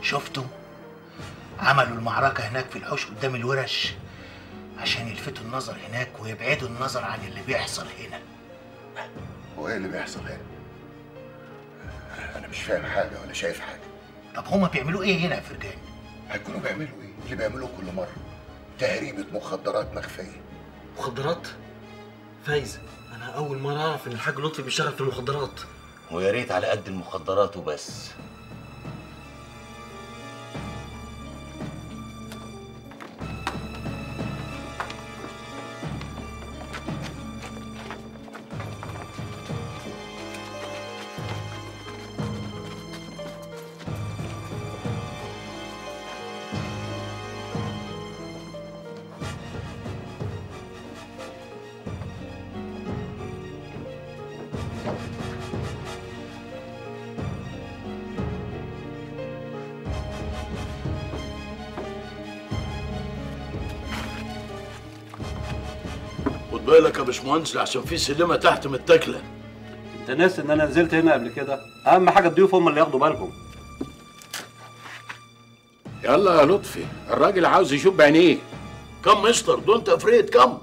شفتوا عملوا المعركة هناك في الحوش قدام الورش عشان يلفتوا النظر هناك ويبعدوا النظر عن اللي بيحصل هنا هو ايه اللي بيحصل هنا؟ انا مش فاهم حاجه ولا شايف حاجه طب هما بيعملوا ايه هنا يا فرجاني هيكونوا بيعملوا ايه؟ اللي بيعملوه كل مره تهريبة مخدرات مخفية مخدرات فايز انا اول مره اعرف ان الحاج لطفي بيشتغل في المخدرات ويا ريت على قد المخدرات وبس خد بالك يا باشمهندس عشان في سلمه تحت متاكله انت ناسي ان انا نزلت هنا قبل كده اهم حاجه الضيوف هم اللي ياخدوا بالهم يلا يا لطفي الراجل عاوز يشوف بعينيه كم مستر دونت افريد كم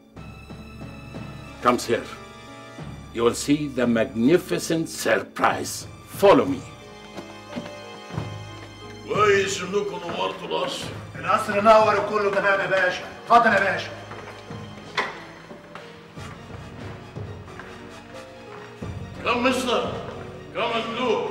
Come, sir. You will see the magnificent surprise. Follow me. كويس انكم نورتوا القصر القصر نور وكله تمام يا باشا اتفضل يا باشا كم مستر كم مملوك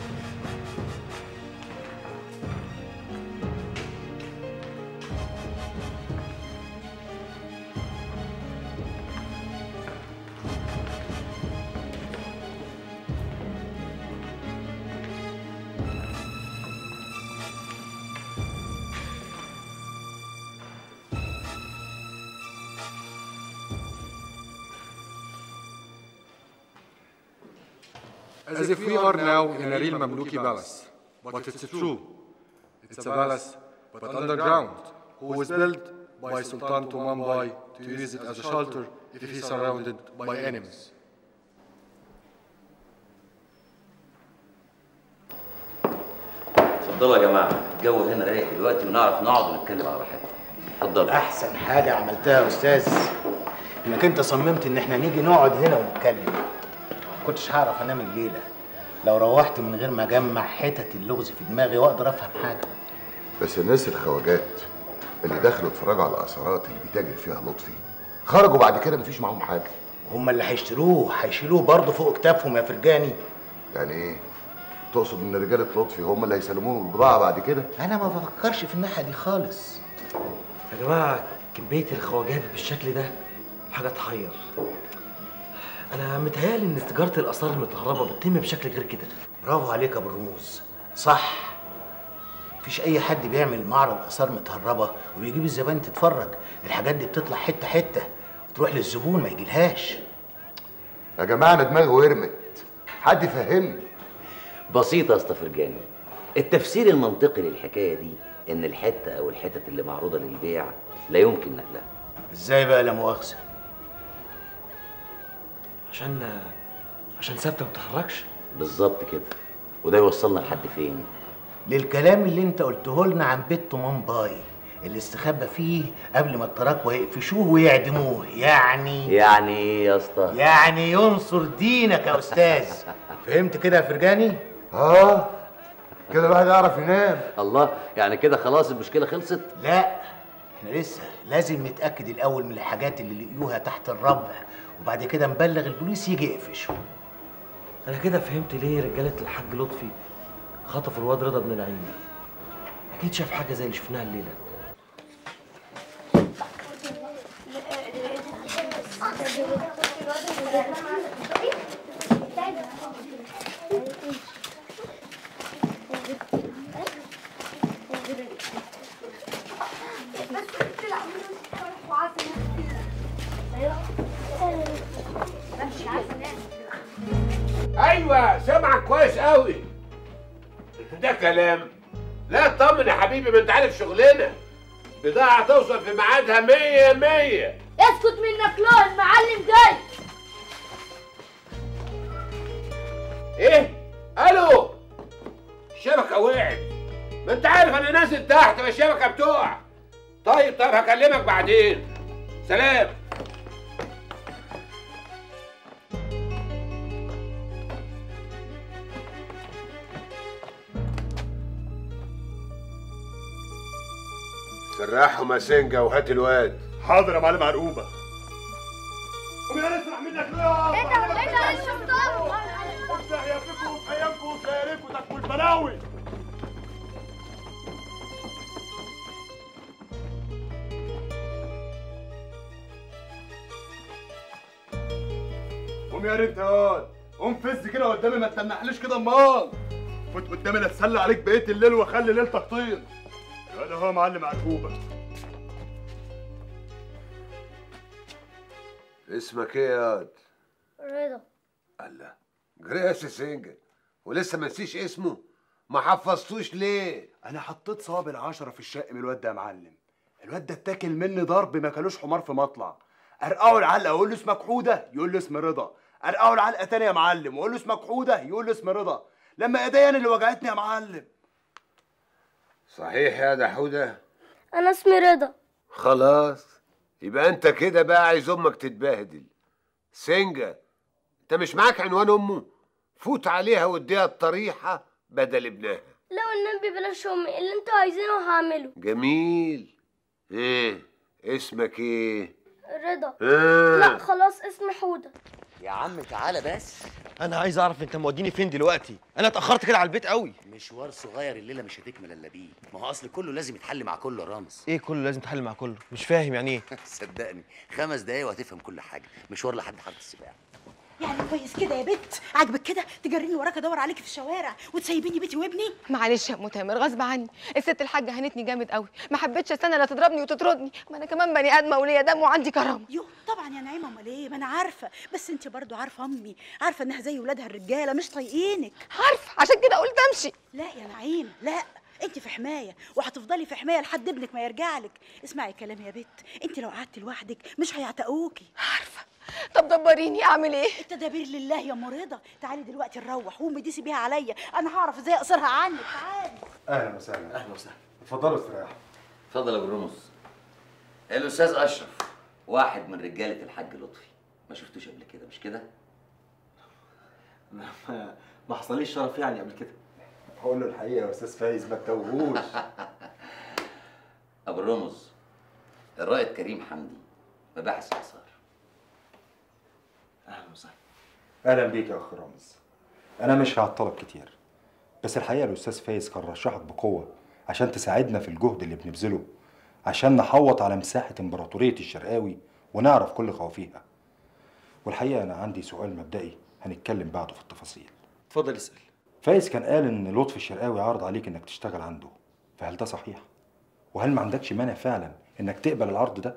As if we are now in a real Mamluki palace. But it's true. It's a palace, but underground, who was built by Sultan Tumambai to use it as a shelter if he's surrounded by enemies. اتفضلوا يا جماعه الجو هنا رايق دلوقتي ونعرف نقعد ونتكلم على راحتنا اتفضلوا احسن حاجه عملتها يا استاذ انك انت صممت ان احنا نيجي نقعد هنا ونتكلم ما كنتش هعرف انام الليله لو روحت من غير ما اجمع حتت اللغز في دماغي واقدر افهم حاجه بس الناس الخواجات اللي دخلوا اتفرجوا على الاثارات اللي بيتاجر فيها لطفي خرجوا بعد كده مفيش معاهم حاجه هم اللي هيشتروه هيشيلوه برضه فوق كتافهم يا فرجاني يعني ايه تقصد ان رجاله لطفي هم اللي هيسلموهم البضاعه بعد كده انا ما بفكرش في الناحيه دي خالص يا جماعه كميه الخواجات بالشكل ده حاجه تحير انا متهيألي ان تجاره الاثار المتهربه بتتم بشكل غير كده برافو عليك يا ابو الرموز صح مفيش اي حد بيعمل معرض اثار متهربه وبيجيب الزبائن تتفرج الحاجات دي بتطلع حته حته وتروح للزبون ما يجيلهاش يا جماعه انا دماغي ورمت حد يفهمني بسيطه يا اسطى فرجاني التفسير المنطقي للحكايه دي ان الحته او الحتت اللي معروضه للبيع لا يمكن نقلها ازاي بقى لا مؤاخذه عشان عشان ثابته ما بتتحركش بالظبط كده وده يوصلنا لحد فين للكلام اللي انت قلته لنا عن بيت طمان باي اللي استخبى فيه قبل ما التراكوة يقفشوه ويعدموه يعني يعني ايه يا اسطى يعني ينصر دينك يا استاذ فهمت كده يا فرجاني اه كده الواحد يعرف ينام الله يعني كده خلاص المشكله خلصت لا احنا لسه لازم نتاكد الاول من الحاجات اللي لقيوها تحت الربع وبعد كده نبلغ البوليس يجي يقفشه انا كده فهمت ليه رجاله الحاج لطفي خطفوا الواد رضا بن العين اكيد شاف حاجه زي اللي شفناها الليله ايوه سامعك كويس قوي ده كلام لا اطمن يا حبيبي ما انت عارف شغلنا بضاعة توصل في ميعادها مية مية اسكت منك لا المعلم جاي ايه الو الشبكة وقعت ما انت عارف انا نازل تحت ما الشبكه بتقع طيب طيب هكلمك بعدين سلام سرحهم يا سنجة وهات الواد حاضر يا معلم عرقوبه قوم يا نسرح منك لا ايه ده ايه ده الشطار افتح يا فيكم في ايامكم وخياركم تاكلوا البلاوي قوم يا ريت هاد قوم فز كده قدامي ما تتنحليش كده امال فوت قدامي لا اتسلى عليك بقيه الليل واخلي ليلتك طين يا ده هو معلم عرقوبه اسمك ايه يا واد؟ رضا الله جريس سنجة ولسه ما نسيش اسمه ما حفظتوش ليه انا حطيت صواب العشرة في الشق من الواد ده يا معلم الواد ده اتاكل مني ضرب ما كلوش حمار في مطلع ارقعه العلقه اقول له اسمك حوده يقول له اسم رضا ارقعه العلقه تاني يا معلم واقول له اسمك حوده يقول له اسم رضا لما ايديا انا اللي وجعتني يا معلم صحيح يا دحودة انا اسمي رضا خلاص يبقى انت كده بقى عايز امك تتبهدل سنجة انت مش معاك عنوان امه فوت عليها واديها الطريحة بدل ابنها لو النبي بلاش امي اللي انتوا عايزينه هعمله جميل ايه اسمك ايه رضا آه. لا خلاص اسمي حوده يا عم تعالى بس انا عايز اعرف انت موديني فين دلوقتي انا اتاخرت كده على البيت قوي مشوار صغير الليله مش هتكمل الا بيه ما هو اصل كله لازم يتحل مع كله يا رامز ايه كله لازم تحل مع كله مش فاهم يعني ايه صدقني خمس دقايق وهتفهم كل حاجه مشوار لحد حاره السباع يعني كويس كده يا بت عاجبك كده تجريني وراك ادور عليكي في الشوارع وتسيبيني بيتي وابني معلش يا ام تامر غصب عني الست الحاجه هنتني جامد قوي ما حبيتش استنى لا تضربني وتطردني ما انا كمان بني ادمه وليا دم وعندي كرامه يو طبعا يا نعيمه امال ايه ما انا عارفه بس انت برضو عارفه امي عارفه انها زي ولادها الرجاله مش طايقينك عارفه عشان كده قلت امشي لا يا نعيم لا انت في حمايه وهتفضلي في حمايه لحد ابنك ما يرجع لك اسمعي كلامي يا بت انت لو قعدتي لوحدك مش هيعتقوكي عارفه طب دبريني اعمل ايه التدابير لله يا ام رضا تعالي دلوقتي نروح قومي ديسي بيها عليا انا هعرف ازاي اقصرها عنك تعالي اهلا وسهلا اهلا وسهلا اتفضلوا استريحوا اتفضل يا ابو رمز الاستاذ اشرف واحد من رجاله الحاج لطفي ما شفتوش قبل كده مش كده ما ما حصليش شرف يعني قبل كده بقول له الحقيقه يا استاذ فايز ما تتوهوش ابو الرمز الرائد كريم حمدي مباحث الاثار اهلا وسهلا اهلا بيك يا اخ رامز انا مش هعطلك كتير بس الحقيقه الاستاذ فايز كان رشحك بقوه عشان تساعدنا في الجهد اللي بنبذله عشان نحوط على مساحه امبراطوريه الشرقاوي ونعرف كل خوافيها والحقيقه انا عندي سؤال مبدئي هنتكلم بعده في التفاصيل اتفضل اسال فايز كان قال ان لطفي الشرقاوي عرض عليك انك تشتغل عنده فهل ده صحيح وهل ما عندكش مانع فعلا انك تقبل العرض ده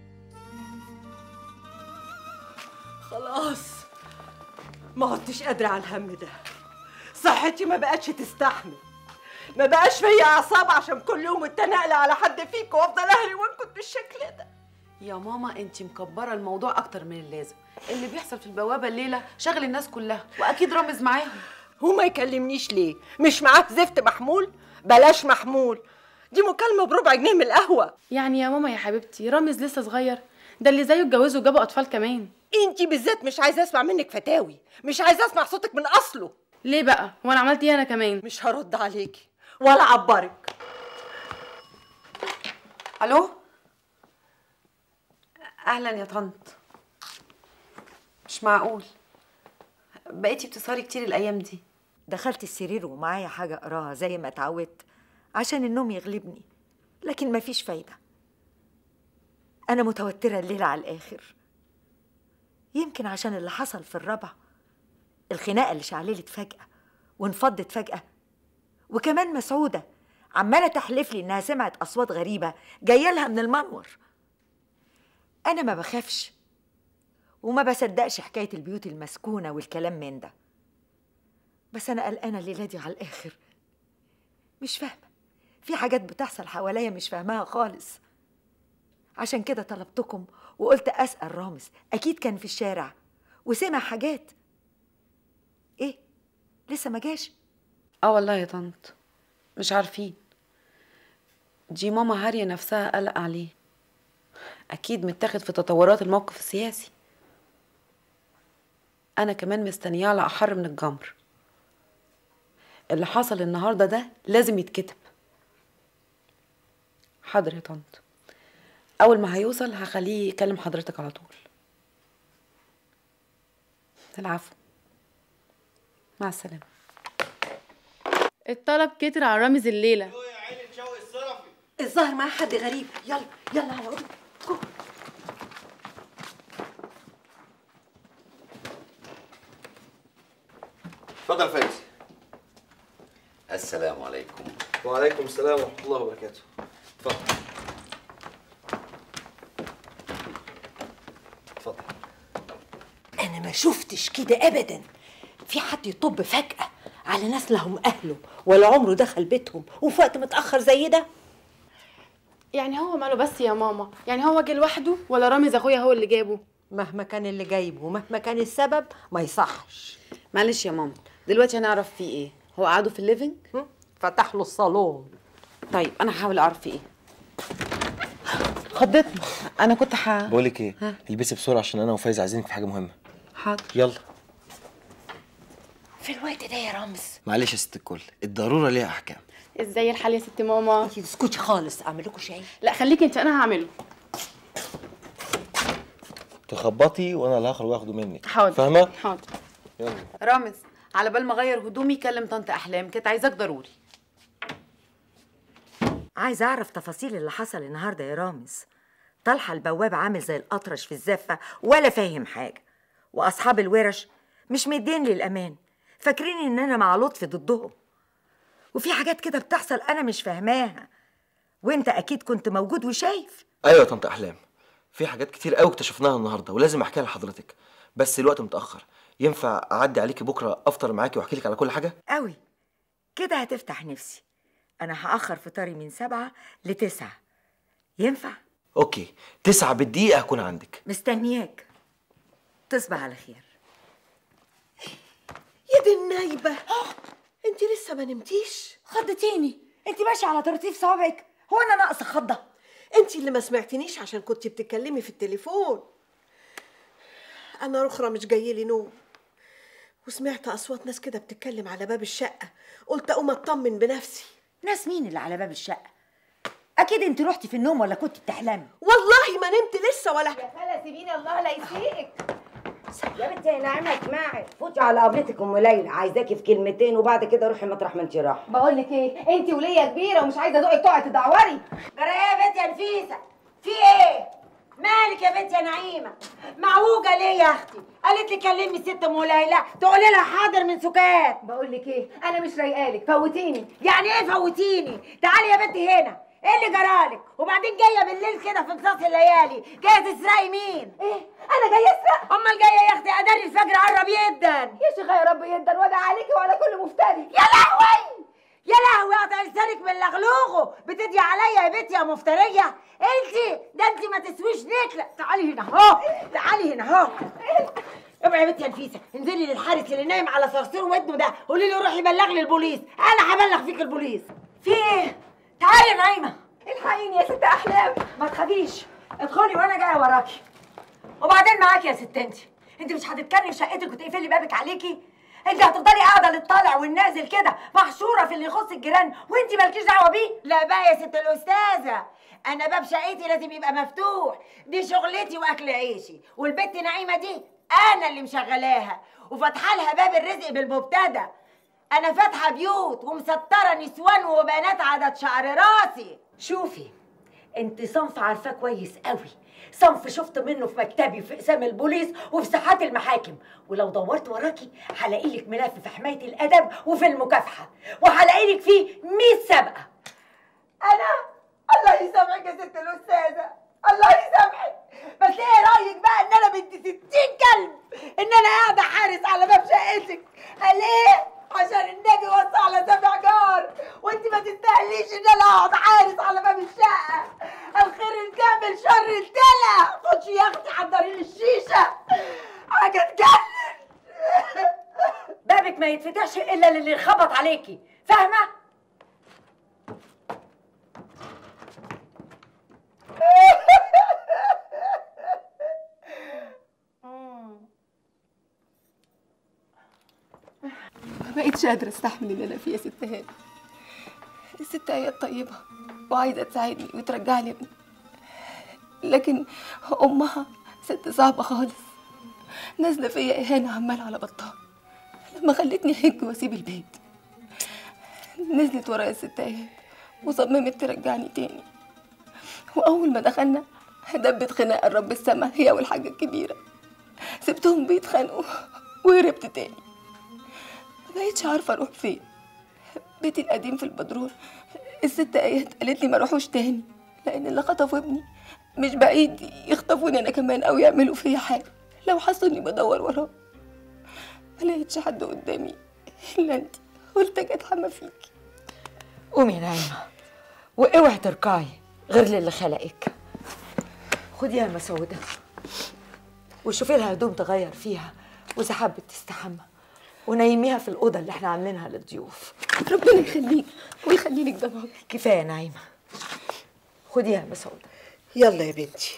خلاص ما عدتش قادرة على الهم ده صحتي ما بقتش تستحمل ما بقاش فيا اعصاب عشان كل يوم التنقل على حد فيك وافضل اهري وانكت بالشكل ده يا ماما انت مكبره الموضوع اكتر من اللازم اللي بيحصل في البوابه الليله شغل الناس كلها واكيد رامز معاهم وما يكلمنيش ليه مش معاه زفت محمول بلاش محمول دي مكالمة بربع جنيه من القهوة يعني يا ماما يا حبيبتي رامز لسه صغير ده اللي زيه اتجوزوا وجابوا اطفال كمان انتي بالذات مش عايزة اسمع منك فتاوي مش عايزة اسمع صوتك من اصله ليه بقى وانا عملت ايه انا كمان مش هرد عليكي ولا اعبرك الو اهلا يا طنط مش معقول بقيتي بتسهري كتير الايام دي دخلت السرير ومعايا حاجة أقراها زي ما اتعودت عشان النوم يغلبني لكن مفيش فايدة أنا متوترة الليلة على الآخر يمكن عشان اللي حصل في الربع الخناقة اللي شعللت فجأة وانفضت فجأة وكمان مسعودة عمالة تحلف لي إنها سمعت أصوات غريبة جاية لها من المنور أنا ما بخافش وما بصدقش حكاية البيوت المسكونة والكلام من ده بس أنا قلقانة الليلة دي على الآخر مش فاهمة في حاجات بتحصل حواليا مش فاهماها خالص عشان كده طلبتكم وقلت أسأل رامز أكيد كان في الشارع وسمع حاجات إيه لسه ما جاش اه والله يا طنط مش عارفين دي ماما هارية نفسها قلق عليه أكيد متاخد في تطورات الموقف السياسي أنا كمان مستنياه على أحر من الجمر اللي حصل النهاردة ده لازم يتكتب حاضر يا طنط أول ما هيوصل هخليه يكلم حضرتك على طول العفو مع السلامة الطلب كتر على رامز الليلة الظاهر معاه حد غريب يلا يلا على اوضتك جو. اتفضل فايز السلام عليكم وعليكم السلام ورحمه الله وبركاته اتفضل اتفضل انا ما شفتش كده ابدا في حد يطب فجأة على ناس لهم اهله ولا عمره دخل بيتهم وفي وقت متأخر زي ده يعني هو ماله بس يا ماما يعني هو جه لوحده ولا رامز اخويا هو اللي جابه مهما كان اللي جايبه ومهما كان السبب ما يصحش معلش يا ماما دلوقتي هنعرف فيه ايه هو قعدوا في الليفنج فتح له الصالون طيب انا هحاول اعرف فيه ايه خضتني انا كنت ح... بقول لك ايه ها؟ البسي بسرعه عشان انا وفايز عايزينك في حاجه مهمه حاضر يلا في الوقت ده يا رامز معلش يا ست الكل الضروره ليها احكام ازاي الحال يا ست ماما انتي تسكتي خالص اعمل لكم شاي لا خليكي انت انا هعمله تخبطي وانا اللي هخرج واخده منك حاضر فاهمه حاضر يلا رامز على بال ما اغير هدومي كلم طنط احلام كانت عايزاك ضروري عايزه اعرف تفاصيل اللي حصل النهارده يا رامز طلحه البواب عامل زي الاطرش في الزفه ولا فاهم حاجه واصحاب الورش مش مدين لي الامان فاكرين ان انا مع لطفي ضدهم وفي حاجات كده بتحصل انا مش فاهماها وانت اكيد كنت موجود وشايف ايوه يا طنط احلام في حاجات كتير قوي اكتشفناها النهارده ولازم احكيها لحضرتك بس الوقت متاخر ينفع اعدي عليكي بكره افطر معاكي واحكي لك على كل حاجه قوي كده هتفتح نفسي انا هاخر فطاري من سبعة لتسعة ينفع اوكي تسعة بالدقيقه هكون عندك مستنياك تصبح على خير يا دي النايبة انت لسه ما نمتيش خضتيني انت ماشيه على ترتيب صوابعك هو انا ناقصه خضه انت اللي ما سمعتنيش عشان كنت بتتكلمي في التليفون انا رخرة مش جايلي نوم وسمعت اصوات ناس كده بتتكلم على باب الشقة قلت اقوم اطمن بنفسي ناس مين اللي على باب الشقه اكيد انت رحتي في النوم ولا كنت بتحلمي والله ما نمت لسه ولا يا خالة سيبيني الله لا يسيئك يا بنتي يا نعمة اسمعي فوتي على قبلتك ام ليلى عايزاكي في كلمتين وبعد كده روحي مطرح ما انت رايحه بقول لك ايه انت وليا كبيره ومش عايزه ذوقك تقعي تدعوري جرى ايه يا بنتي يا نفيسه في ايه مالك يا بنتي يا نعيمه معوجه ليه يا اختي قالت لي كلمي الست ام ليلى تقولي لها حاضر من سكات بقول لك ايه انا مش رايقالك فوتيني يعني ايه فوتيني تعالي يا بنتي هنا ايه اللي جرالك وبعدين جايه بالليل كده في نصاص الليالي جايه تسرقي مين ايه انا جايه اسرق امال جايه يا اختي اداري الفجر قرب جدا يا شيخه يا رب جدا ولا عليكي ولا كل مفتري يا لهوي يا لهوي قطع لسانك من لغلوغه بتدي عليا يا بنتي يا مفتريه انت ده انت ما تسويش نكله تعالي هنا اهو تعالي هنا اهو ابعي يا بنتي يا نفيسه انزلي للحارس اللي نايم على صرصير ودنه ده قولي له روحي بلغ لي البوليس انا هبلغ فيك البوليس في ايه تعالي يا نعيمه الحقيني يا ست احلام ما تخافيش ادخلي وانا جايه وراكي وبعدين معاكي يا ست انت انت مش هتتكلمي في شقتك وتقفلي بابك عليكي انت هتفضلي قاعده للطالع والنازل كده محشوره في اللي يخص الجيران وانت مالكيش دعوه بيه لا بقى يا ست الاستاذه انا باب شقتي لازم يبقى مفتوح دي شغلتي واكل عيشي والبت نعيمه دي انا اللي مشغلاها وفاتحه لها باب الرزق بالمبتدا انا فاتحه بيوت ومستره نسوان وبنات عدد شعر راسي شوفي انت صنف عارفاه كويس قوي صنف شفت منه في مكتبي في اقسام البوليس وفي ساحات المحاكم ولو دورت وراكي هلاقي لك ملف في حمايه الادب وفي المكافحه وهلاقي لك فيه 100 سابقه انا الله يسامحك يا ست الاستاذه الله يسامحك بس ايه رايك بقى ان انا بنت 60 كلب ان انا قاعده حارس على باب شقتك قال ايه عشان النبي وصى على سبع جار وانت ما تستاهليش ان انا اقعد حارس على باب الشقه الخير الكامل شر الدلع خدش يا اختي حضري لي الشيشه حاجه تجنن بابك ما يتفتحش الا للي يخبط عليكي فاهمه ما بقتش قادرة استحمل اللي أنا فيه يا ست هاني الست آيات طيبة وعايزة تساعدني وترجع لي ابني لكن أمها ست صعبة خالص نازلة فيا إهانة عمال على بطال لما خلتني حج وأسيب البيت نزلت ورايا الست آيات وصممت ترجعني تاني وأول ما دخلنا دبت خناقة رب السما هي والحاجة الكبيرة سبتهم بيتخانقوا وهربت تاني ما بقيتش عارفة أروح فين بيتي القديم في البدرون الست آيات قالت لي ما اروحوش تاني لأن اللي خطفوا ابني مش بعيد يخطفوني أنا كمان أو يعملوا فيا حاجة لو حسوا إني بدور وراه ما لقيتش حد قدامي إلا أنت قلت أجي أتحمى فيكي قومي يا نايمة واوعي تركعي غير للي خلقك خدي يا مسعودة وشوفي لها هدوم تغير فيها وإذا حبت تستحمى ونيميها في الأوضة اللي احنا عاملينها للضيوف ربنا يخليك ويخلي لك ضمانك كفاية يا نايمة خدي يا مسعودة يلا يا بنتي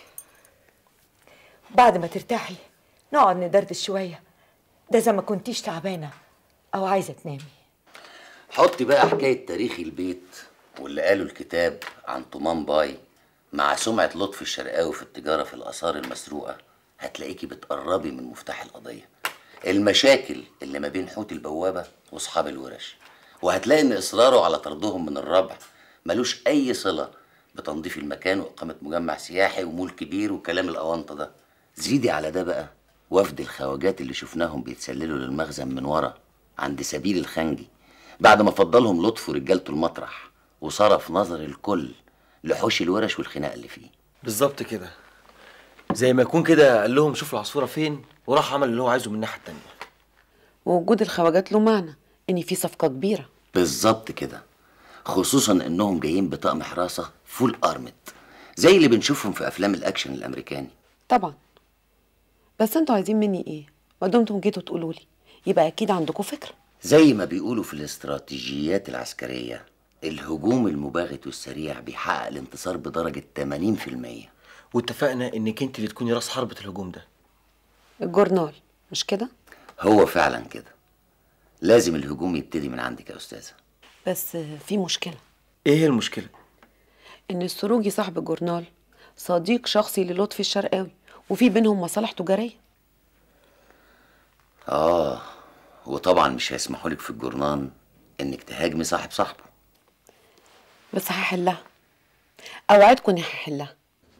بعد ما ترتاحي نقعد ندردش شوية ده إذا ما كنتيش تعبانة أو عايزة تنامي حطي بقى حكاية تاريخ البيت واللي قاله الكتاب عن طومان باي مع سمعة لطفي الشرقاوي في التجارة في الآثار المسروقة هتلاقيكي بتقربي من مفتاح القضية المشاكل اللي ما بين حوت البوابة وأصحاب الورش وهتلاقي إن إصراره على طردهم من الربع ملوش أي صلة بتنظيف المكان وإقامة مجمع سياحي ومول كبير وكلام الأونطة ده زيدي على ده بقى وفد الخواجات اللي شفناهم بيتسللوا للمخزن من ورا عند سبيل الخنجي بعد ما فضلهم لطفي ورجالته المطرح وصرف نظر الكل لحوش الورش والخناق اللي فيه بالظبط كده زي ما يكون كده قال لهم شوفوا العصفوره فين وراح عمل اللي هو عايزه من الناحيه التانيه ووجود الخواجات له معنى ان في صفقه كبيره بالظبط كده خصوصا انهم جايين بطقم حراسه فول ارمت زي اللي بنشوفهم في افلام الاكشن الامريكاني طبعا بس انتوا عايزين مني ايه ما دمتم جيتوا تقولوا لي يبقى اكيد عندكم فكره زي ما بيقولوا في الاستراتيجيات العسكريه الهجوم المباغت والسريع بيحقق الانتصار بدرجه 80% واتفقنا انك انت اللي تكوني راس حربة الهجوم ده الجورنال مش كده هو فعلا كده لازم الهجوم يبتدي من عندك يا استاذه بس في مشكله ايه هي المشكله ان السروجي صاحب الجورنال صديق شخصي للطفي الشرقاوي وفي بينهم مصالح تجاريه اه وطبعا مش هيسمحوا لك في الجورنان انك تهاجمي صاحب صاحبه بس هحلها اوعدكم اني هحلها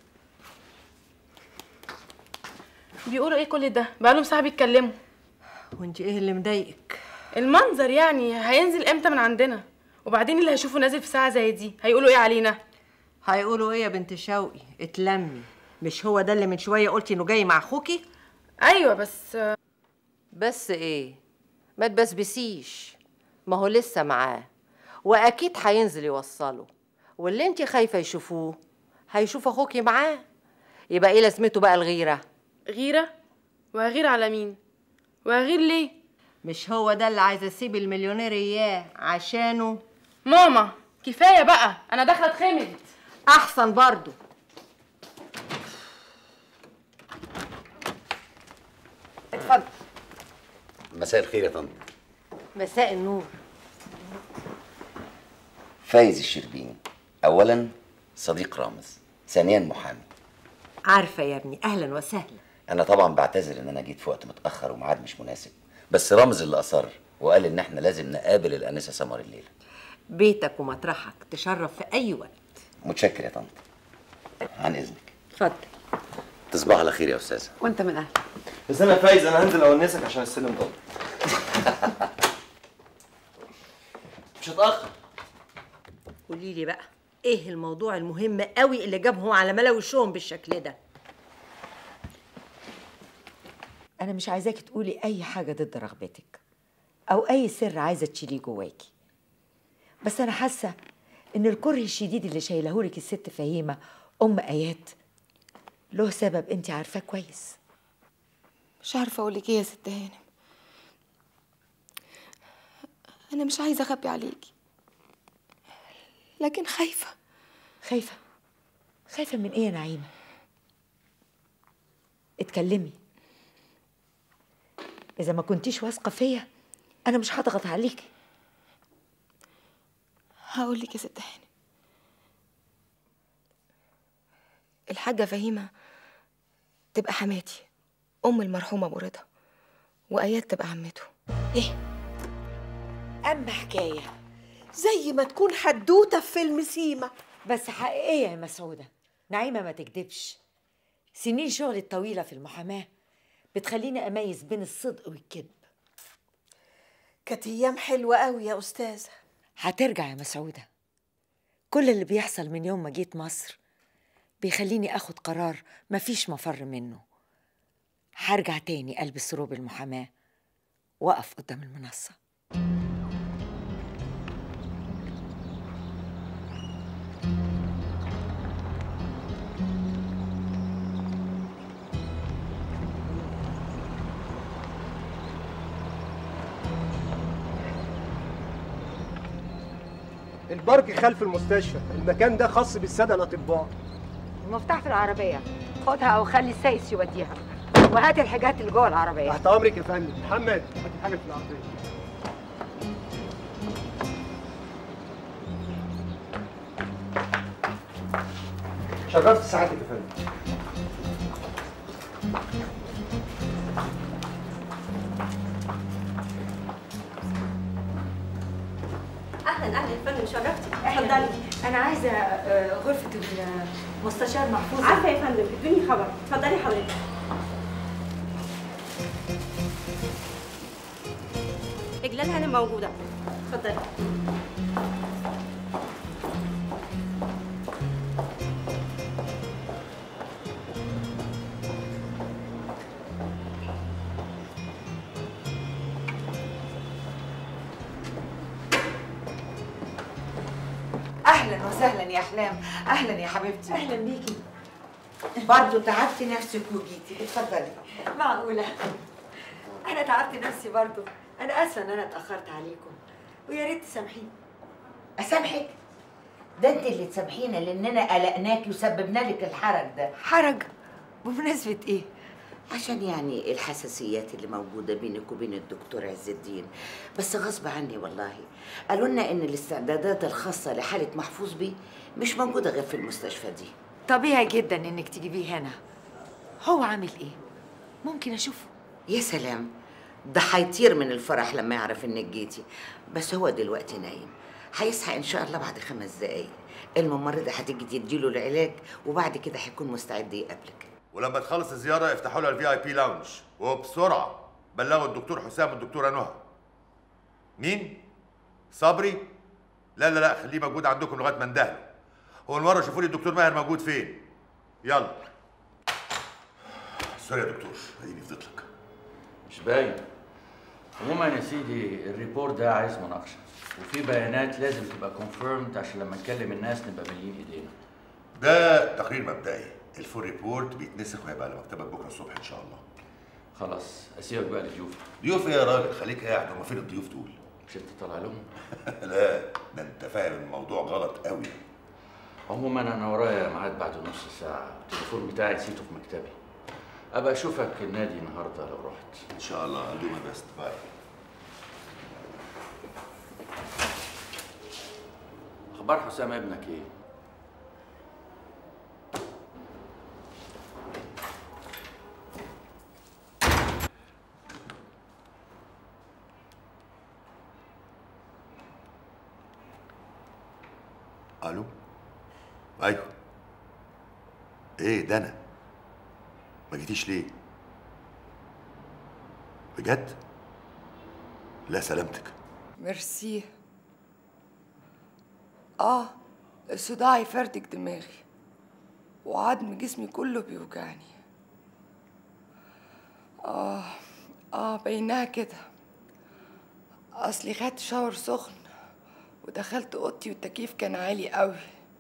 بيقولوا ايه كل ده بقالهم ساعه بيتكلموا وانت ايه اللي مضايقك المنظر يعني هينزل امتى من عندنا وبعدين اللي هيشوفه نازل في ساعه زي دي هيقولوا ايه علينا هيقولوا ايه يا بنت شوقي اتلمي مش هو ده اللي من شويه قلتي انه جاي مع اخوكي ايوه بس بس ايه ما تبسبسيش ما هو لسه معاه واكيد هينزل يوصله واللي انت خايفه يشوفوه هيشوف اخوكي معاه يبقى ايه لازمته بقى الغيره غيره وهغير على مين وهغير ليه مش هو ده اللي عايزه اسيب المليونير اياه عشانه ماما كفايه بقى انا داخله اتخمد احسن برضو اتفضل مساء الخير يا طنط مساء النور فايز الشربيني اولا صديق رامز ثانيا محامي عارفه يا ابني اهلا وسهلا انا طبعا بعتذر ان انا جيت في وقت متاخر وميعاد مش مناسب بس رامز اللي اصر وقال ان احنا لازم نقابل الانسه سمر الليله بيتك ومطرحك تشرف في اي وقت متشكر يا طنط عن اذنك اتفضل تصبح على خير يا استاذه وانت من اهلك بس انا فايز انا هنزل اونسك عشان السلم ضل مش هتاخر قولي لي بقى ايه الموضوع المهم قوي اللي جابهم على ملا وشهم بالشكل ده أنا مش عايزاكي تقولي أي حاجة ضد رغبتك أو أي سر عايزة تشيليه جواكي بس أنا حاسة إن الكره الشديد اللي شايلهولك الست فهيمة أم آيات له سبب أنت عارفاه كويس مش عارفه اقول لك ايه يا ست هانم انا مش عايزه اخبي عليكي لكن خايفه خايفة خايفة من ايه يا نعيمة؟ اتكلمي إذا ما كنتيش واثقة فيا أنا مش هضغط عليكي هقول لك يا ست هاني الحاجة فهيمة تبقى حماتي أم المرحوم أبو رضا وآيات تبقى عمته إيه؟ أما حكاية زي ما تكون حدوته في فيلم سيما بس حقيقية يا مسعودة نعيمة ما تكدبش سنين شغلي الطويلة في المحاماة بتخليني أميز بين الصدق والكذب كانت ايام حلوه قوي يا استاذه هترجع يا مسعودة كل اللي بيحصل من يوم ما جيت مصر بيخليني أخد قرار مفيش مفر منه هرجع تاني ألبس روب المحاماة وأقف قدام المنصة البرج خلف المستشفى المكان ده خاص بالساده الاطباء المفتاح في العربية خدها أو خلي السايس يوديها وهات الحاجات اللي جوه العربية تحت امرك يا فندم محمد هات الحاجه في العربيه شرفت سعادتك يا فندم أهلا أهلا يا فندم شرفتي اتفضلي أنا عايزة آه، غرفة المستشار محفوظ عارفة يا فندم ادوني خبر اتفضلي حضرتك إجلال هانم موجودة اتفضلي اهلا وسهلا يا احلام اهلا يا حبيبتي اهلا بيكي برضه تعبتي نفسك وجيتي اتفضلي معقولة أنا تعبت نفسي برضو أنا آسفة إن أنا اتأخرت عليكم ويا ريت تسامحيني اسامحك ده انت اللي تسامحينا لاننا قلقناكي وسببنا لك الحرج ده حرج بمناسبة ايه؟ عشان يعني الحساسيات اللي موجودة بينك وبين الدكتور عز الدين بس غصب عني والله قالوا لنا ان الاستعدادات الخاصة لحالة محفوظ بيه مش موجودة غير في المستشفى دي طبيعي جدا إنك تجيبيه هنا هو عامل إيه؟ ممكن أشوفه يا سلام ده هيطير من الفرح لما يعرف انك جيتي بس هو دلوقتي نايم هيصحى ان شاء الله بعد خمس دقايق الممرضة هتيجي تديله العلاج وبعد كده هيكون مستعد يقابلك ولما تخلص الزياره افتحوا لها الفي اي بي لاونج وبسرعه بلغوا الدكتور حسام والدكتوره نهى مين صبري لا لا لا خليه موجود عندكم لغايه ما اندهله هو المره شوفوا لي الدكتور ماهر موجود فين يلا سوري يا دكتور اديني فضيت لك مش باين عموما يا سيدي الريبورت ده عايز مناقشه وفي بيانات لازم تبقى كونفيرمد عشان لما نكلم الناس نبقى ماليين ايدينا ده تقرير مبدئي الفول ريبورت بيتنسخ وهيبقى على مكتبك بكره الصبح ان شاء الله خلاص اسيبك بقى للضيوف ضيوف ايه يا راجل خليك قاعد هما فين الضيوف دول مش انت طالع لهم لا ده انت فاهم الموضوع غلط قوي عموما انا ورايا ميعاد بعد نص ساعه التليفون بتاعي نسيته في مكتبي ابقى اشوفك النادي النهارده لو رحت ان شاء الله I'll do my best باي اخبار حسام ابنك ايه الو ايوه ايه ده انا ما جيتيش ليه بجد لا سلامتك ميرسي اه الصداع يفردك دماغي وعظم جسمي كله بيوجعني اه اه بينها كده اصلي خدت شاور سخن ودخلت اوضتي والتكييف كان عالي قوي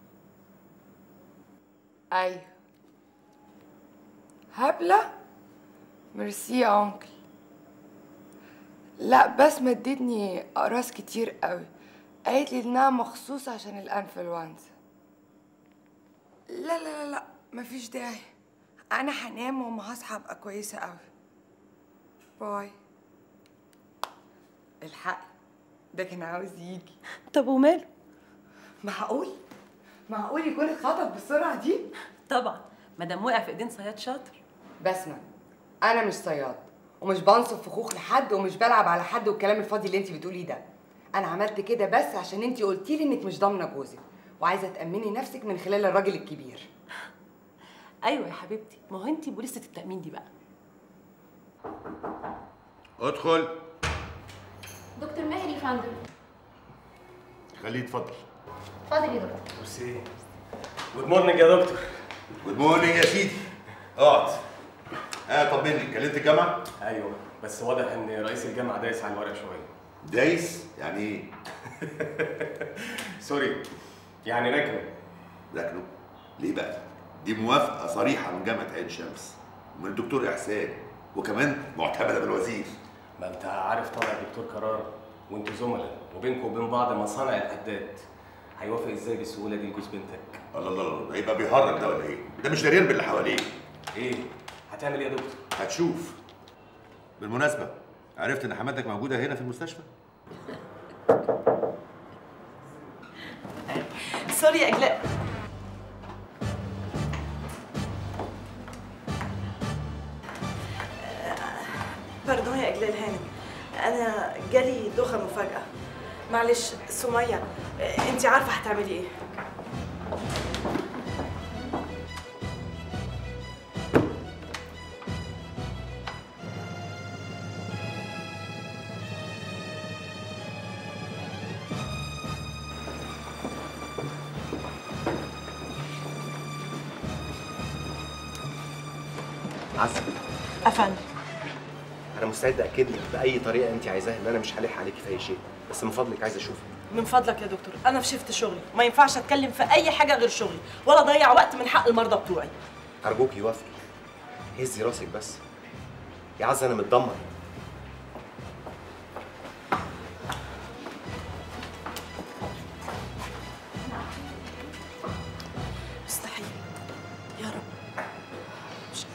ايوه هبلة ميرسي يا انكل لا بس ادتني اقراص كتير قوي قالت لي انها مخصوص عشان الانفلونزا لا لا لا لا مفيش داعي انا هنام وما هصحى ابقى كويسه قوي باي الحق ده كان عاوز يجي طب وماله معقول معقول يكون اتخطف بالسرعه دي طبعا مادام وقع في ايدين صياد شاطر بسمع انا مش صياد ومش بنصب فخوخ لحد ومش بلعب على حد والكلام الفاضي اللي انت بتقوليه ده انا عملت كده بس عشان انت قلتي لي انك مش ضامنه جوزك وعايزه تامني نفسك من خلال الراجل الكبير ايوه يا حبيبتي ما هو انت بوليسه التامين دي بقى ادخل دكتور ماهر يا فندم خليه يتفضل اتفضل يا دكتور ميرسي جود مورنينج يا دكتور جود مورنينج يا سيدي اقعد اه طمني كلمت الجامعه ايوه بس واضح ان رئيس الجامعه دايس على الورق شويه دايس يعني ايه سوري يعني ركنه ركنه ليه بقى دي موافقه صريحه من جامعه عين شمس ومن الدكتور احسان وكمان معتمده بالوزير ما انت عارف طبع الدكتور قرار وانتوا زملاء وبينكم وبين بعض مصانع الحداد هيوافق ازاي بالسهوله دي لجوز بنتك الله الله الله ده يبقى بيهرج ده ولا ايه ده مش دريان باللي حواليه ايه هتعمل ايه يا دكتور هتشوف بالمناسبه عرفت ان حماتك موجوده هنا في المستشفى سوري يا اجلاء باردون يا اجلال هانم انا جالي دوخه مفاجاه معلش سميه انت عارفه هتعملي ايه عسل افندم انا مستعد اكد لك باي طريقه انت عايزاها ان انا مش هلح عليكي في اي شيء بس من فضلك عايز اشوفك من فضلك يا دكتور انا في شفت شغلي ما ينفعش اتكلم في اي حاجه غير شغلي ولا اضيع وقت من حق المرضى بتوعي ارجوك يوافقي هزي راسك بس يا عز انا متدمر مستحيل يا رب مش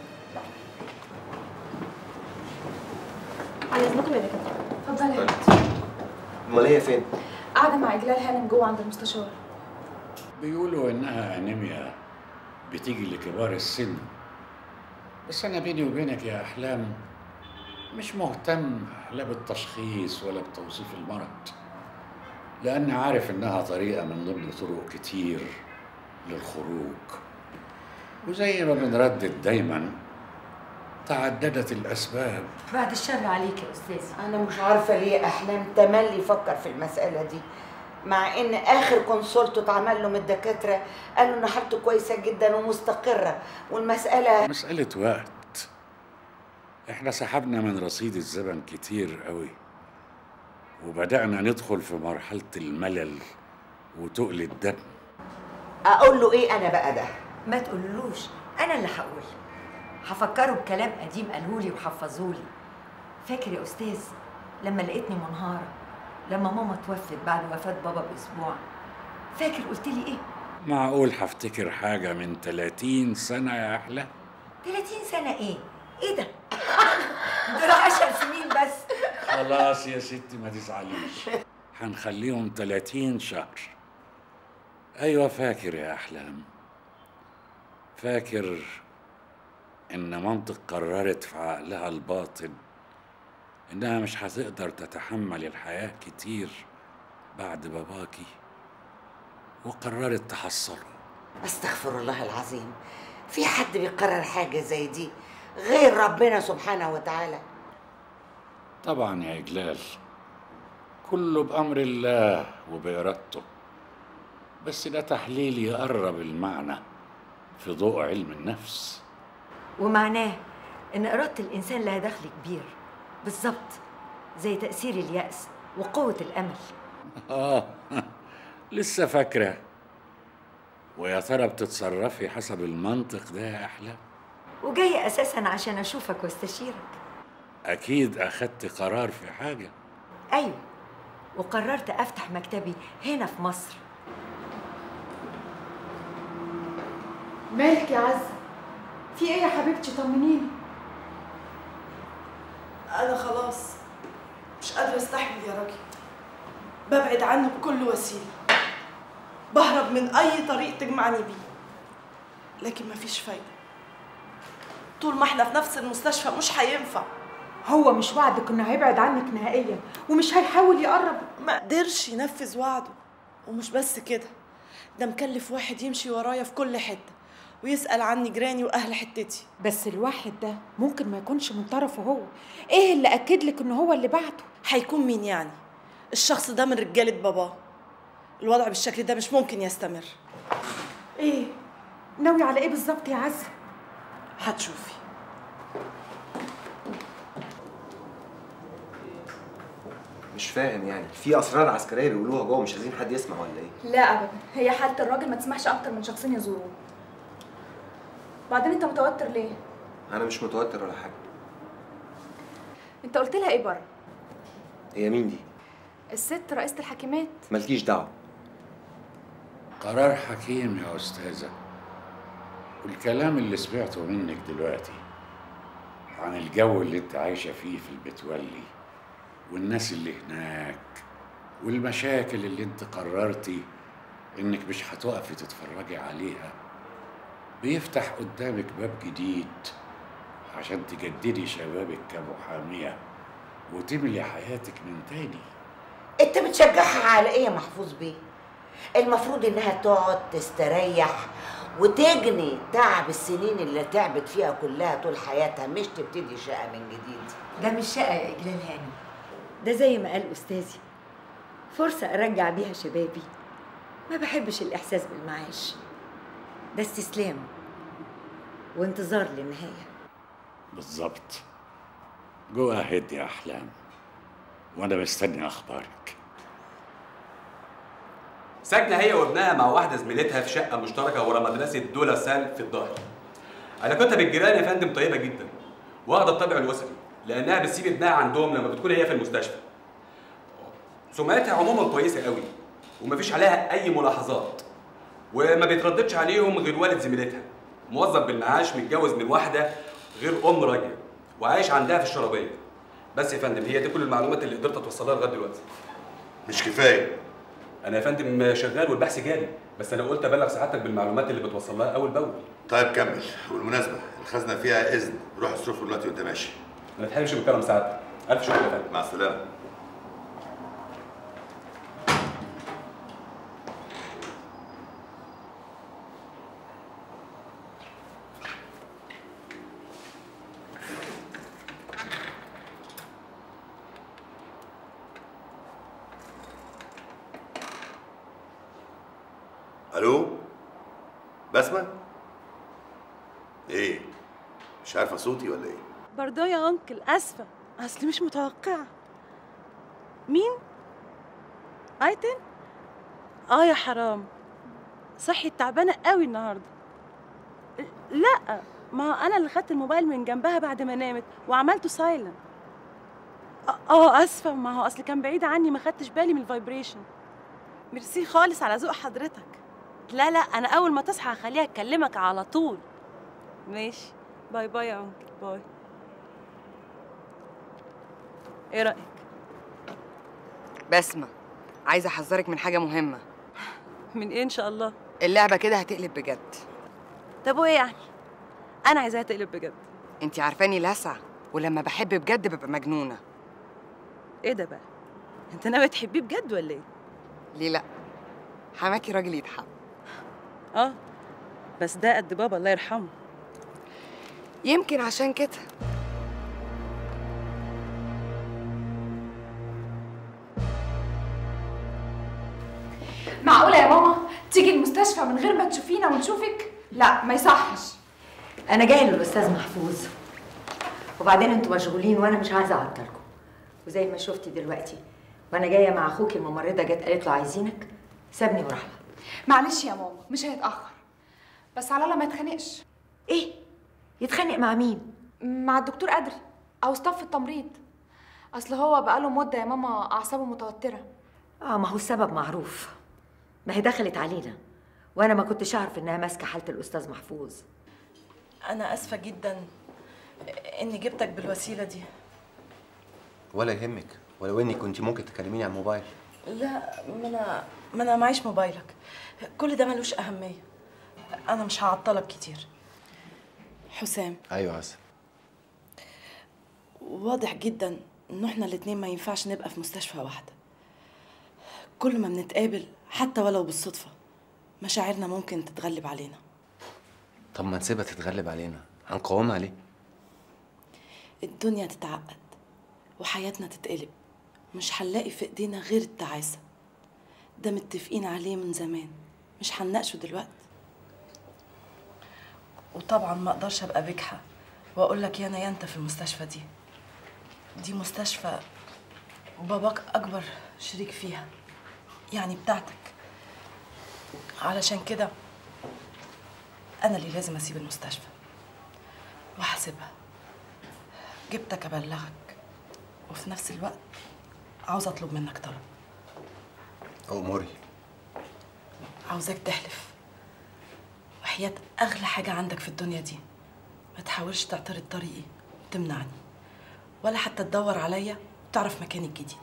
على اذنكم يا دكتور اتفضلي يا حبيبتي امال هي فين قاعده مع اجلال هانم جوه عند المستشار بيقولوا انها انيميا بتيجي لكبار السن بس انا بيني وبينك يا احلام مش مهتم لا بالتشخيص ولا بتوصيف المرض لاني عارف انها طريقه من ضمن طرق كتير للخروج وزي ما بنردد دايما تعددت الاسباب بعد الشر عليك يا استاذ انا مش عارفه ليه احلام تملي يفكر في المساله دي مع ان اخر كونسولت اتعمل له من الدكاتره قالوا ان حالته كويسه جدا ومستقره والمساله مسألة وقت احنا سحبنا من رصيد الزمن كتير قوي وبدأنا ندخل في مرحلة الملل وتقل الدم اقول له ايه انا بقى ده ما تقولوش انا اللي هقول هفكره بكلام قديم قالهولي وحفظهولي فاكر يا استاذ لما لقيتني منهاره لما ماما توفت بعد وفاه بابا باسبوع فاكر قلت لي ايه معقول هفتكر حاجة من 30 سنة يا أحلى 30 سنه ايه ايه ده دول 10 سنين بس خلاص يا ستي ما تزعليش هنخليهم 30 شهر أيوة فاكر يا أحلام فاكر إن منطق قررت في عقلها الباطن إنها مش هتقدر تتحمل الحياة كتير بعد باباكي وقررت تحصله استغفر الله العظيم في حد بيقرر حاجه زي دي غير ربنا سبحانه وتعالى طبعا يا إجلال كله بأمر الله وبإرادته بس ده تحليل يقرب المعنى في ضوء علم النفس ومعناه ان اراده الانسان لها دخل كبير بالظبط زي تاثير الياس وقوه الامل آه لسه فاكرة ويا ترى بتتصرفي حسب المنطق ده يا أحلام وجايه اساسا عشان اشوفك واستشيرك أكيد أخدت قرار في حاجة ايوه وقررت افتح مكتبي هنا في مصر مالك يا عزه في ايه يا حبيبتي طمنيني انا خلاص مش قادره استحمل يا راجل ببعد عنه بكل وسيله بهرب من اي طريق تجمعني بيه لكن مفيش فايده طول ما احنا في نفس المستشفى مش هينفع هو مش وعدك انه هيبعد عنك نهائيا ومش هيحاول يقرب ما قدرش ينفذ وعده ومش بس كده ده مكلف واحد يمشي ورايا في كل حته ويسأل عني جيراني واهل حتتي بس الواحد ده ممكن ما يكونش من طرفه هو ايه اللي اكد لك ان هو اللي بعته هيكون مين يعني الشخص ده من رجاله باباه الوضع بالشكل ده مش ممكن يستمر ايه ناوي على ايه بالظبط يا عزه هتشوفي مش فاهم يعني في اسرار عسكريه بيقولوها جوه مش عايزين حد يسمع ولا ايه لا ابدا هي حاله الراجل ما تسمحش اكتر من شخصين يزوروه بعدين انت متوتر ليه انا مش متوتر ولا حاجه انت قلت لها ايه بره هي مين دي الست رئيسه الحاكمات مالكيش دعوه قرار حكيم يا أستاذة والكلام اللي سمعته منك دلوقتي عن الجو اللي انت عايشة فيه في المتولي والناس اللي هناك والمشاكل اللي انت قررتي انك مش هتقفي تتفرجي عليها بيفتح قدامك باب جديد عشان تجددي شبابك كمحامية وتملي حياتك من تاني انت بتشجعها على ايه يا محفوظ بيه المفروض انها تقعد تستريح وتجني تعب السنين اللي تعبت فيها كلها طول حياتها مش تبتدي شقه من جديد ده مش شقة يا إجلال هاني ده زي ما قال أستاذي فرصة أرجع بيها شبابي ما بحبش الإحساس بالمعاش ده استسلام وانتظار للنهاية بالظبط جو اهيد يا أحلام وأنا مستني أخبارك ساكنه هي وابنها مع واحده زميلتها في شقه مشتركه ورا مدرسه دولا سال في الظاهر علاقتها بالجيران يا فندم طيبه جدا واخده الطابع الوسطي لانها بتسيب ابنها عندهم لما بتكون هي في المستشفى سمعتها عموما كويسه قوي ومفيش عليها اي ملاحظات وما بيترددش عليهم غير والد زميلتها موظف بالمعاش متجوز من واحده غير ام راجل وعايش عندها في الشرابيه بس يا فندم هي دي كل المعلومات اللي قدرت اوصلها لغايه دلوقتي مش كفايه انا يا فندم شغال والبحث جالي بس انا قلت ابلغ سعادتك بالمعلومات اللي بتوصل لها اول باول طيب كمل والمناسبه الخزنه فيها اذن روح اصرفه دلوقتي وانت ماشي ما تحرمش من كلام سعادتك الف شكر يا فندم مع السلامه الو بسمه ايه مش عارفه صوتي ولا ايه برضه يا انكل اسفه اصلي مش متوقعه مين ايتن اه يا حرام صحي تعبانه قوي النهارده لا ما انا اللي خدت الموبايل من جنبها بعد ما نامت وعملته سايلنت اه اسفه ما هو اصل كان بعيد عني ما خدتش بالي من الفايبريشن ميرسي خالص على ذوق حضرتك لا لا انا اول ما تصحى هخليها تكلمك على طول ماشي باي باي يا انكل باي ايه رايك بسمة عايزة أحذرك من حاجة مهمة من ايه ان شاء الله اللعبة كده هتقلب بجد طب وايه يعني انا عايزاها تقلب بجد انتي عارفاني لسع ولما بحب بجد ببقى مجنونة ايه ده بقى انت ناوي تحبيه بجد ولا ايه ليه لأ حماكي راجل يتحب اه بس ده قد بابا الله يرحمه يمكن عشان كده معقوله يا ماما تيجي المستشفى من غير ما تشوفينا ونشوفك لا ما يصحش أنا جاية للأستاذ محفوظ وبعدين انتوا مشغولين وأنا مش عايزة أعطلكم وزي ما شفتي دلوقتي وأنا جاية مع أخوكي الممرضة جت قالت له عايزينك سابني وراح لها معلش يا ماما مش هيتاخر بس على الله ما يتخانقش ايه يتخانق مع مين مع الدكتور قدري او ستاف التمريض اصل هو بقاله مده يا ماما اعصابه متوتره اه ما هو السبب معروف ما هي دخلت علينا وانا ما كنتش اعرف انها ماسكه حاله الاستاذ محفوظ انا اسفه جدا اني جبتك بالوسيله دي ولا يهمك ولو اني كنت ممكن تكلميني على الموبايل لا ما انا ما انا معيش موبايلك كل ده ملوش اهميه انا مش هعطلك كتير حسام ايوه عسل واضح جدا ان احنا الاتنين ما ينفعش نبقى في مستشفى واحده كل ما بنتقابل حتى ولو بالصدفه مشاعرنا ممكن تتغلب علينا طب ما نسيبها تتغلب علينا هنقاومها عليه الدنيا تتعقد وحياتنا تتقلب مش هنلاقي في ايدينا غير التعاسة ده متفقين عليه من زمان مش هنناقشه دلوقتي وطبعا ما اقدرش ابقى بجحة واقول لك يانا يا انت في المستشفى دي دي مستشفى باباك اكبر شريك فيها يعني بتاعتك علشان كده انا اللي لازم اسيب المستشفى وهسيبها جبتك ابلغك وفي نفس الوقت عاوز اطلب منك طلب اموري عاوزاك تحلف وحياة اغلى حاجة عندك في الدنيا دي ما تحاولش تعترض طريقي وتمنعني ولا حتى تدور عليا وتعرف مكاني الجديد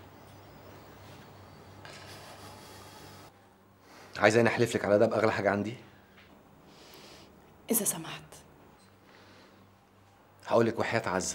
عايزاني احلف لك على ده باغلى حاجه عندي اذا سمحت هقول لك وحياه عزه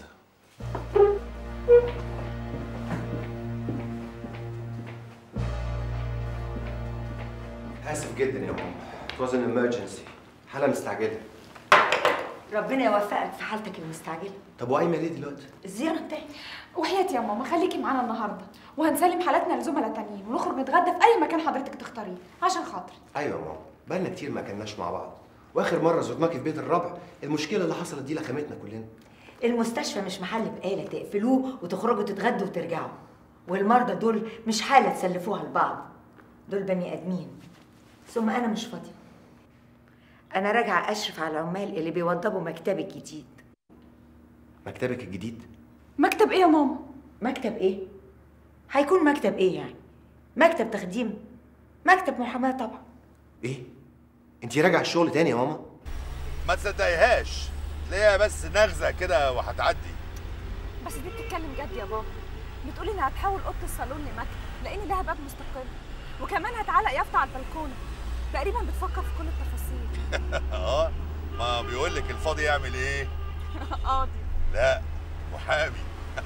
اسف جدا يا ماما it was an emergency حاله مستعجله ربنا يوفقك في حالتك المستعجله طب وقايمه ليه دلوقتي الزياره بتاعتي وحياتي يا ماما خليكي معانا النهارده وهنسلم حالاتنا لزملاء تانيين ونخرج نتغدى في اي مكان حضرتك تختاريه عشان خاطري ايوه يا ماما بقالنا كتير ما كناش مع بعض واخر مره زرناكي في بيت الربع المشكله اللي حصلت دي لخمتنا كلنا المستشفى مش محل بقالة تقفلوه وتخرجوا تتغدوا وترجعوا والمرضى دول مش حالة تسلفوها لبعض دول بني آدمين ثم أنا مش فاضية أنا راجعة أشرف على العمال اللي بيوضبوا مكتبي الجديد مكتبك الجديد مكتب ايه يا ماما مكتب إيه؟ هيكون مكتب إيه يعني؟ مكتب تخديم مكتب محاماة طبعا ايه انت راجعه الشغل تاني يا ماما ما تصدقيهاش تلاقيها بس نغزه كده وهتعدي بس دي بتتكلم جد يا بابا بتقولي انها هتحول اوضه الصالون لمكتب لان لها باب مستقل وكمان هتعلق يافطه على البلكونه تقريبا بتفكر في كل التفاصيل اه ما بيقول لك الفاضي يعمل ايه قاضي لا محامي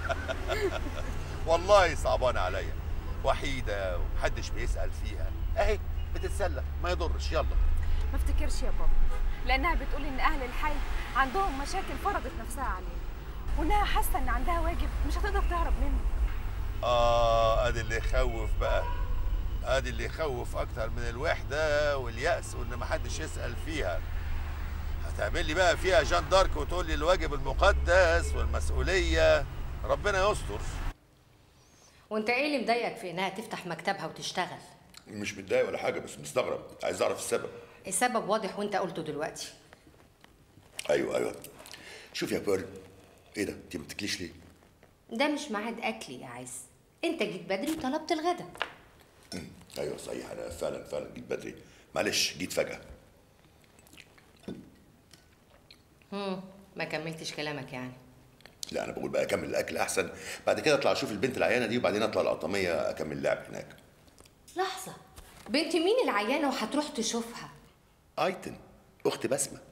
والله صعبان عليا وحيده ومحدش بيسال فيها اهي بتتسلى ما يضرش يلا ما افتكرش يا بابا لانها بتقول ان اهل الحي عندهم مشاكل فرضت نفسها علينا وانها حاسه ان عندها واجب مش هتقدر تهرب منه اه ادي اللي يخوف بقى ادي اللي يخوف اكتر من الوحده واليأس وان محدش يسأل فيها هتعمل لي بقى فيها جان دارك وتقول لي الواجب المقدس والمسؤوليه ربنا يستر وانت ايه اللي مضايقك في انها تفتح مكتبها وتشتغل مش متضايق ولا حاجه بس مستغرب عايز اعرف السبب السبب واضح وانت قلته دلوقتي ايوه ايوه شوف يا بيرل ايه ده انت ما بتاكليش ليه ده مش ميعاد اكل يا عز انت جيت بدري وطلبت الغدا ايوه صحيح انا فعلا فعلا جيت بدري معلش جيت فجاه هم ما كملتش كلامك يعني لا انا بقول بقى اكمل الاكل احسن بعد كده اطلع اشوف البنت العيانه دي وبعدين اطلع القطاميه اكمل لعب هناك لحظه بنت مين العيانه وهتروح تشوفها ايتن اخت بسمه